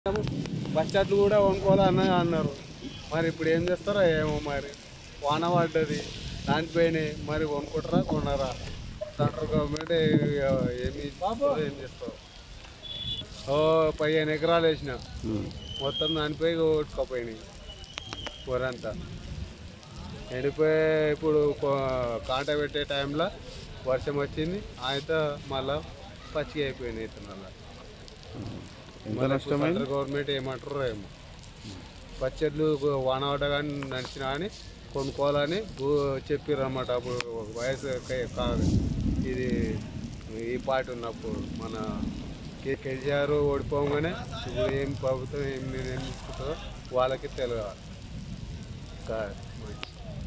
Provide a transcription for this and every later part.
Bus కూడా కొనుక్కోవాలని అన్నారు మరి ఇప్పుడు ఏం చేస్తారో ఏమో మరి వాన పడ్డది దానిపైనే మరి కొనుక్కుంటారా కొనరా సెంట్రల్ గవర్నమెంట్ ఏమి ఇస్తుందో ఏం చేస్తారు ఓ పదిహేను ఎకరాలు వేసిన మొత్తం దానిపై కొట్టుకోపోయినాయి ఊరంతా ఎండిపోయి ఇప్పుడు కొ- కాంట పెట్టే టైంలో వర్షం వచ్చింది ఆయనతో మళ్ళా పచ్చిగా అయిపోయినాయి ఇతనాల ఎంత నష్టమైంది సెంట్రల్ గవర్నమెంట్ ఏమంటారో ఏమో పచ్చళ్ళు వాన పడ్డ కానీ నడిచినా అని కొనుక్కోవాలని చెప్పారు అనమాట అప్పుడు ఒక వయసు క- కాదు ఇది ఈ పార్టీ ఉన్నప్పుడు మన కే- కేసీఆర్ ఓడిపోగానే ఇప్పుడు ఏం ప్రభుత్వం ఏం నిర్ణయం తీసుకుంటుందో వాళ్ళకి తెలియాలి సార్ మంచి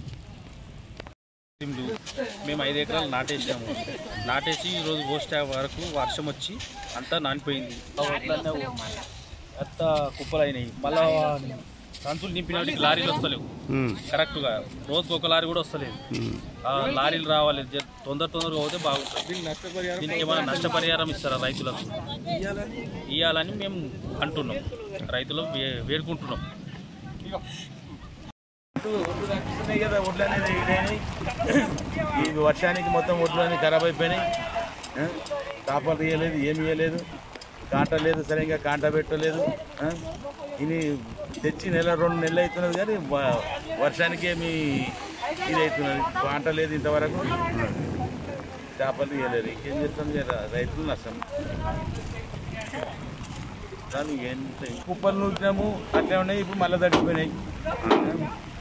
టిమ్లు మేము ఐదు ఎకరాలు నాటేసాము నాటేసి ఈరోజు పోస్టే వరకు వర్షం వచ్చి అంతా నానిపోయింది ఆ వడ్లన్నీ అంత కుప్పలైనాయి మళ్ళా సంచులు నింపినట్టు లారీలు వస్తలేవు కరెక్ట్గా రోజుకు ఒక లారీ కూడా వస్తలేదు ఆ లారీలు రావాలి జర తొందర తొందరగా పోతే బాగుంటుంది దీనికి ఏమైనా నష్టపరిహారం ఇస్తారా రైతులకు ఇవ్వాలని మేము అంటున్నాం రైతులు వే- వేడుకుంటున్నాం ఒడ్లు కనిపిస్తున్నాయి కదా ఒడ్లు అనేది ఇదైనాయి ఈ వర్షానికి మొత్తం ఒడ్లు అన్ని ఖరాబ్ అయిపోయినాయి ఆ? కాపలు తీయలేదు ఏమి ఇవ్వలేదు కాంట లేదు సరిగ్గా కాంట పెట్టలేదు ఆ? ఇది తెచ్చి నెల రెండు నెలలు అవుతున్నది కానీ వ- వర్షానికి ఏమి ఇది అవుతున్నది కాంట లేదు ఇంతవరకు చేపలు తీయలేదు ఇంకేం చేస్తాం జర రైతులు నష్టం కానీ ఎంత కుప్పలు నూకినాము అట్లా ఉన్నాయి ఇప్పుడు మళ్ళీ తగ్గిపోయినాయి